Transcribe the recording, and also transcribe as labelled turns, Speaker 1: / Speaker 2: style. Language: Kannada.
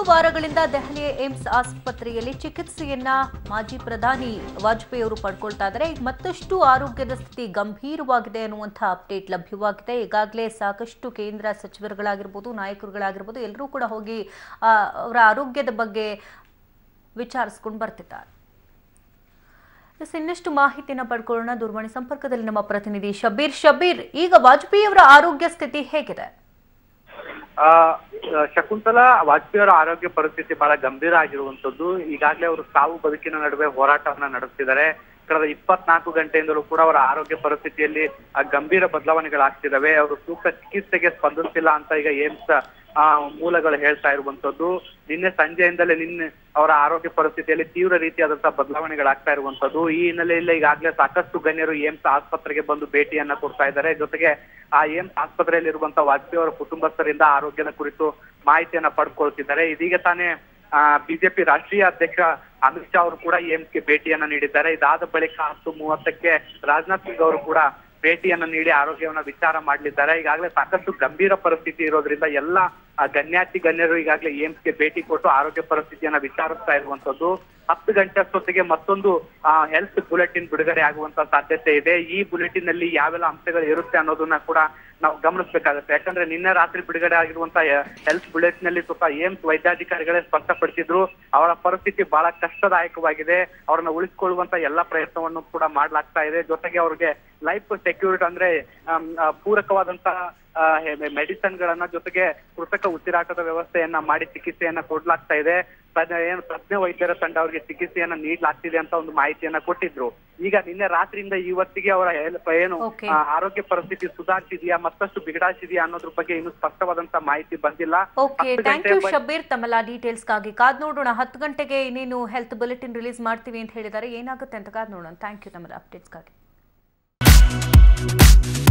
Speaker 1: ವಾರಗಳಿಂದ ದೆಹಲಿಯ ಏಮ್ಸ್ ಆಸ್ಪತ್ರೆಯಲ್ಲಿ ಚಿಕಿತ್ಸೆಯನ್ನ ಮಾಜಿ ಪ್ರಧಾನಿ ವಾಜಪೇಯಿ ಅವರು ಪಡ್ಕೊಳ್ತಾ ಇದ್ದಾರೆ ಈಗ ಮತ್ತಷ್ಟು ಆರೋಗ್ಯದ ಸ್ಥಿತಿ ಗಂಭೀರವಾಗಿದೆ ಅನ್ನುವಂಥ ಅಪ್ಡೇಟ್ ಲಭ್ಯವಾಗಿದೆ ಈಗಾಗಲೇ ಸಾಕಷ್ಟು ಕೇಂದ್ರ ಸಚಿವರುಗಳಾಗಿರ್ಬೋದು ನಾಯಕರುಗಳಾಗಿರ್ಬೋದು ಎಲ್ಲರೂ ಕೂಡ ಹೋಗಿ ಆ, ಅವರ ಆರೋಗ್ಯದ ಬಗ್ಗೆ ವಿಚಾರಿಸ್ಕೊಂಡು ಬರ್ತಿದ್ದಾರೆ ಎಸ್, ಇನ್ನಷ್ಟು ಮಾಹಿತಿನ ಪಡ್ಕೊಳ್ಳೋಣ ದೂರವಾಣಿ ಸಂಪರ್ಕದಲ್ಲಿ ನಮ್ಮ ಪ್ರತಿನಿಧಿ ಶಬೀರ್ ಶಬೀರ್ ಈಗ ವಾಜಪೇಯಿ ಅವರ ಆರೋಗ್ಯ ಸ್ಥಿತಿ ಹೇಗಿದೆ
Speaker 2: ಆ ಶಕುಂತಲಾ ವಾಜಪೇಯಿ ಅವರ ಆರೋಗ್ಯ ಪರಿಸ್ಥಿತಿ ಬಹಳ ಗಂಭೀರ ಆಗಿರುವಂತದ್ದು ಈಗಾಗಲೇ ಅವರು ಸಾವು ಬದುಕಿನ ನಡುವೆ ಹೋರಾಟವನ್ನ ನಡೆಸ್ತಿದ್ದಾರೆ ಕಳೆದ ಇಪ್ಪತ್ನಾಲ್ಕು ಗಂಟೆಯಿಂದಲೂ ಕೂಡ ಅವರ ಆರೋಗ್ಯ ಪರಿಸ್ಥಿತಿಯಲ್ಲಿ ಆ, ಗಂಭೀರ ಬದಲಾವಣೆಗಳಾಗ್ತಿದಾವೆ ಅವರು ಸೂಕ್ತ ಚಿಕಿತ್ಸೆಗೆ ಸ್ಪಂದಿಸ್ತಿಲ್ಲ ಅಂತ ಈಗ ಏಮ್ಸ್ ಆ ಮೂಲಗಳು ಹೇಳ್ತಾ ಇರುವಂತದ್ದು ನಿನ್ನೆ ಸಂಜೆಯಿಂದಲೇ ನಿನ್ನೆ ಅವರ ಆರೋಗ್ಯ ಪರಿಸ್ಥಿತಿಯಲ್ಲಿ ತೀವ್ರ ರೀತಿಯಾದಂತಹ ಬದಲಾವಣೆಗಳಾಗ್ತಾ ಇರುವಂತದ್ದು ಈ ಹಿನ್ನೆಲೆಯಲ್ಲಿ ಈಗಾಗಲೇ ಸಾಕಷ್ಟು ಗಣ್ಯರು ಏಮ್ಸ್ ಆಸ್ಪತ್ರೆಗೆ ಬಂದು ಭೇಟಿಯನ್ನ ಕೊಡ್ತಾ ಇದ್ದಾರೆ ಜೊತೆಗೆ ಆ ಏಮ್ಸ್ ಆಸ್ಪತ್ರೆಯಲ್ಲಿ ಇರುವಂತಹ ವಾಜಪೇಯಿ ಅವರ ಕುಟುಂಬಸ್ಥರಿಂದ ಆರೋಗ್ಯದ ಕುರಿತು ಮಾಹಿತಿಯನ್ನ ಪಡ್ಕೊಳ್ತಿದ್ದಾರೆ ಇದೀಗ ತಾನೇ ಆ ಬಿಜೆಪಿ ರಾಷ್ಟ್ರೀಯ ಅಧ್ಯಕ್ಷ ಅಮಿತ್ ಶಾ ಅವರು ಕೂಡ ಏಮ್ಸ್ಗೆ ಭೇಟಿಯನ್ನ ನೀಡಿದ್ದಾರೆ ಇದಾದ ಬಳಿಕ ಹತ್ತು ಮೂವತ್ತಕ್ಕೆ ರಾಜನಾಥ್ ಸಿಂಗ್ ಅವರು ಕೂಡ ಭೇಟಿಯನ್ನ ನೀಡಿ ಆರೋಗ್ಯವನ್ನ ವಿಚಾರ ಮಾಡಲಿದ್ದಾರೆ ಈಗಾಗಲೇ ಸಾಕಷ್ಟು ಗಂಭೀರ ಪರಿಸ್ಥಿತಿ ಇರೋದ್ರಿಂದ ಎಲ್ಲ ಆ, ಗಣ್ಯಾತಿ ಗಣ್ಯರು ಈಗಾಗಲೇ ಏಮ್ಸ್ಗೆ ಭೇಟಿ ಕೊಟ್ಟು ಆರೋಗ್ಯ ಪರಿಸ್ಥಿತಿಯನ್ನ ವಿಚಾರಿಸ್ತಾ ಇರುವಂತದ್ದು ಹತ್ತು ಗಂಟೆ ಅಷ್ಟೊತ್ತಿಗೆ ಮತ್ತೊಂದು ಹೆಲ್ತ್ ಬುಲೆಟಿನ್ ಬಿಡುಗಡೆ ಆಗುವಂತ ಸಾಧ್ಯತೆ ಇದೆ ಈ ಬುಲೆಟಿನ್ ನಲ್ಲಿ ಯಾವೆಲ್ಲ ಅಂಶಗಳು ಇರುತ್ತೆ ಅನ್ನೋದನ್ನ ಕೂಡ ನಾವು ಗಮನಿಸಬೇಕಾಗುತ್ತೆ ಯಾಕಂದ್ರೆ ನಿನ್ನೆ ರಾತ್ರಿ ಬಿಡುಗಡೆ ಆಗಿರುವಂತ ಹೆಲ್ತ್ ಬುಲೆಟಿನ್ ನಲ್ಲಿ ಸ್ವಲ್ಪ ಏಮ್ಸ್ ವೈದ್ಯಾಧಿಕಾರಿಗಳೇ ಸ್ಪಷ್ಟಪಡಿಸಿದ್ರು ಅವರ ಪರಿಸ್ಥಿತಿ ಬಹಳ ಕಷ್ಟದಾಯಕವಾಗಿದೆ ಅವರನ್ನ ಉಳಿಸಿಕೊಳ್ಳುವಂತ ಎಲ್ಲಾ ಪ್ರಯತ್ನವನ್ನು ಕೂಡ ಮಾಡ್ಲಾಗ್ತಾ ಇದೆ ಜೊತೆಗೆ ಅವ್ರಿಗೆ ಲೈಫ್ ಸೆಕ್ಯೂರಿಟಿ ಅಂದ್ರೆ ಆಮ್, ಆ, ಪೂರಕವಾದಂತಹ ಮೆಡಿಸನ್ ಗಳನ್ನ ಜೊತೆಗೆ ಕೃತಕ ಉಸಿರಾಟದ ವ್ಯವಸ್ಥೆಯನ್ನ ಮಾಡಿ ಚಿಕಿತ್ಸೆಯನ್ನ ಕೊಡ್ಲಾಗ್ತಾ ಇದೆ ತಜ್ಞ ಏನು ತಜ್ಞ ವೈದ್ಯರ ತಂಡ ಅವರಿಗೆ ಚಿಕಿತ್ಸೆಯನ್ನ ನೀಡಲಾಗ್ತಿದೆ ಅಂತ ಒಂದು ಮಾಹಿತಿಯನ್ನ ಕೊಟ್ಟಿದ್ರು ಈಗ ನಿನ್ನೆ ರಾತ್ರಿಯಿಂದ ಇವತ್ತಿಗೆ ಅವರ ಹೆಲ್ಪ್ ಏನು
Speaker 1: Okay.
Speaker 2: ಆ, ಆರೋಗ್ಯ ಪರಿಸ್ಥಿತಿ ಸುಧಾರಿಸಿದೆಯಾ ಮತ್ತಷ್ಟು ಬಿಗಡಾಯಿಸಿದೆಯಾ ಅನ್ನೋದ್ರ ಬಗ್ಗೆ ಇನ್ನೂ ಸ್ಪಷ್ಟವಾದಂತ ಮಾಹಿತಿ ಬಂದಿಲ್ಲ
Speaker 1: ಓಕೆ
Speaker 2: ಹತ್ತು
Speaker 1: ಥ್ಯಾಂಕ್
Speaker 2: ಗಂಟೆ
Speaker 1: ಯು
Speaker 2: ಬ-
Speaker 1: ಶಬೀರ್ ತಮ್ಮೆಲ್ಲ ಡೀಟೇಲ್ಸ್ಗಾಗಿ ಕಾದ್ ನೋಡೋಣ ಹತ್ತು ಗಂಟೆಗೆ ಇನ್ನೇನು ಹೆಲ್ತ್ ಬುಲೆಟಿನ್ ರಿಲೀಸ್ ಮಾಡ್ತೀವಿ ಅಂತ ಹೇಳಿದ್ದಾರೆ ಏನಾಗುತ್ತೆ ಅಂತ ಕಾದ್ ನೋಡೋಣ ಥ್ಯಾಂಕ್ ಯು ತಮ್ಮೆಲ್ಲ ಅಪ್ಡೇಟ್ಸ್ಗಾಗಿ